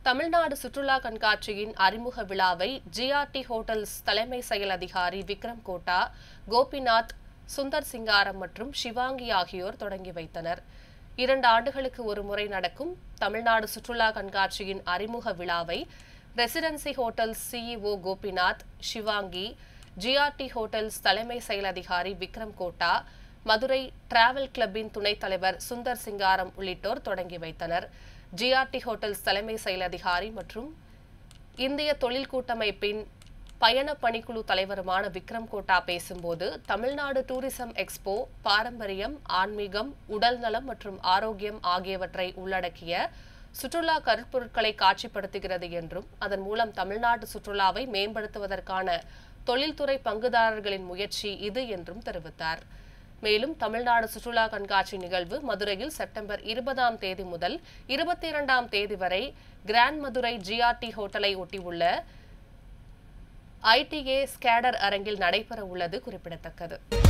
தமிழ்நாடு சுற்றுலா கண்காட்சியின் அறிமுக விழாவை ஜிஆர்டி ஹோட்டல்ஸ் தலைமை செயல் அதிகாரி விக்ரம் கோட்டா கோபிநாத் சுந்தர் சிங்காரம் மற்றும் சிவாங்கி ஆகியோர் தொடங்கி வைத்தனர் இரண்டு ஆண்டுகளுக்கு ஒரு முறை நடக்கும் தமிழ்நாடு சுற்றுலா கண்காட்சியின் அறிமுக விழாவை residency hotels CEO Gopinath Shivangi GRT hotels தலைமை செயல் அதிகாரி விக்ரம் கோட்டா மதுரை டிராவல் கிளப்பின் துணைத் தலைவர் சுந்தர் சிங்காரம் உள்ளிட்டோர் தொடங்கி வைத்தனர் ஜிஆர்டி ஹோட்டல்ஸ் தலைமை செயல் அதிகாரி மற்றும் இந்திய தொழில் கூட்டமைப்பின் பயண பணிக்குழு தலைவருமான விக்ரம் கோட்டா பேசும்போது தமிழ்நாடு டூரிசம் எக்ஸ்போ பாரம்பரியம் ஆன்மீகம் உடல்நலம் மற்றும் ஆரோக்கியம் ஆகியவற்றை உள்ளடக்கிய சுற்றுலா கருப்பொருட்களை காட்சிப்படுத்துகிறது என்றும் அதன் மூலம் தமிழ்நாட்டு சுற்றுலாவை மேம்படுத்துவதற்கான தொழில்துறை பங்குதாரர்களின் முயற்சி இது என்றும் தெரிவித்தார் மேலும் தமிழ்நாடு சுற்றுலா கண்காட்சி நிகழ்வு மதுரையில் செப்டம்பர் இருபதாம் தேதி முதல் இருபத்தி இரண்டாம் தேதி வரை கிராண்ட் மதுரை ஜிஆர்டி ஹோட்டலை ஒட்டியுள்ள ஐடிஏ ஸ்கேடர் அரங்கில் நடைபெற உள்ளது குறிப்பிடத்தக்கது